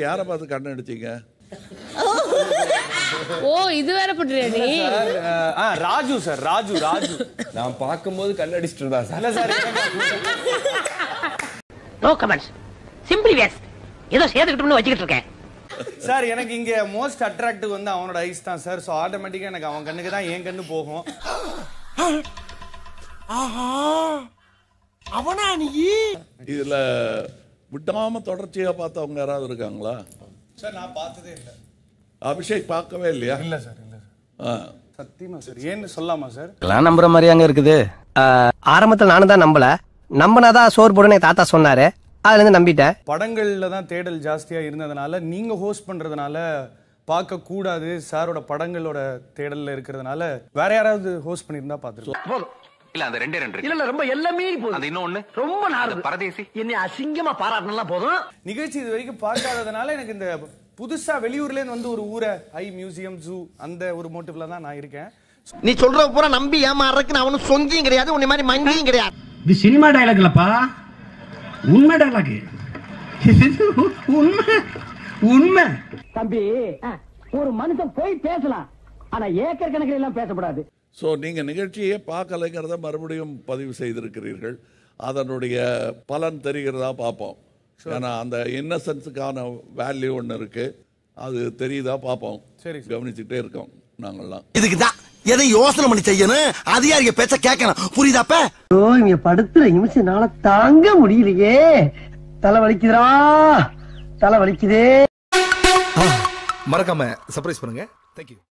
யாரை பார்த்து கண்ணை அடிச்சீங்க ஓ இது வேற பண்றியா நீ சார், அஹ், ஆ ராஜு சார் ராஜு ராஜு நான் பார்க்கும்போது கண்ணடிச்சிட்டு இருந்தா சார் இல்ல sir no comments simply waste ஏதோ சேர்த்துக்கிட்டோம்னு வச்சுக்கிட்டு இருக்கேன் சார் எனக்கு இங்க மோஸ்ட் அட்ராக்டிவ் வந்து அவனோட ஐஸ் தான் சார் ஸோ ஆட்டோமேட்டிக்கா எனக்கு அவன் கண்ணுக்கு தான் என் கண்ணு போகும் இதுல விட்டாம தொடர்ச்சியா பார்த்தவங்க யாராவது இருக்காங்களா சார் நான் பார்த்ததே இல்லை அபிஷேக் பார்க்கவே இல்லையா இல்ல சார் இல்ல சார் ஆ. சத்தியமா சார் ஏன்னு சொல்லாமா சார் எல்லாம் நம்புற மாதிரியாங்க இருக்குது ஆரம்பத்துல நானும் தான் நம்பல நம்பினாதான் சோறு போடுன்னு எங்க தாத்தா சொன்னாரு அதுல இருந்து நம்பிட்டேன் படங்கள்ல தான் தேடல் ஜாஸ்தியா இருந்ததுனால நீங்க ஹோஸ்ட் பண்றதுனால பார்க்க கூடாது சாரோட படங்களோட தேடல்ல இருக்கிறதுனால வேற யாராவது ஹோஸ்ட் பண்ணியிருந்தா பார்த்துருக்கோம் இல்ல அந்த ரெண்டே ரெண்டு இல்ல இல்ல ரொம்ப எல்லாமே போதும் அந்த இன்னொன்னு ரொம்ப நாள் அந்த பரதேசி என்னை அசிங்கமா பாராட்டினா போதும் நிகழ்ச்சி இது வரைக்கும் பார்க்காததுனால எனக்கு இந்த புதுசா வெளியூர்ல இருந்து வந்து ஒரு ஊரை ஐ மியூசியம் ஜூ அந்த ஒரு மோட்டிவ்ல தான் நான் இருக்கேன் நீ சொல்ற பூரா நம்பி ஏமாறதுக்கு நான் ஒன்னும் சொங்கியும் கிடையாது உன்னை மாதிரி மங்கியும் கிடையாது இது சினிமா டயலாக் இல்லப்பா உண்மை டயலாக் உண்மை உண்மை தம்பி ஒரு மனுஷன் போய் பேசலாம் ஆனா ஏக்கர் கணக்கில் எல்லாம் பேசக்கூடாது ஸோ நீங்கள் நிகழ்ச்சியே பார்க்கலைங்கிறத மறுபடியும் பதிவு செய்திருக்கிறீர்கள் அதனுடைய பலன் தெரிகிறதா பார்ப்போம் ஏன்னா அந்த இன்னசென்ஸுக்கான வேல்யூ ஒன்று இருக்கு அது தெரியுதா பார்ப்போம் சரி, கவனிச்சுக்கிட்டே இருக்கோம் நாங்கள்லாம் இதுக்குதான் எதை யோசனை பண்ணி செய்யணும் அதிகாரிக பேச்ச கேட்கணும் புரியுதாப்ப ஓ இங்க படுத்துற நிமிஷம் தாங்க முடியலையே தலை வலிக்குதுடா தலை வலிக்குதே மறக்காம சர்ப்ரைஸ் பண்ணுங்க தேங்க்யூ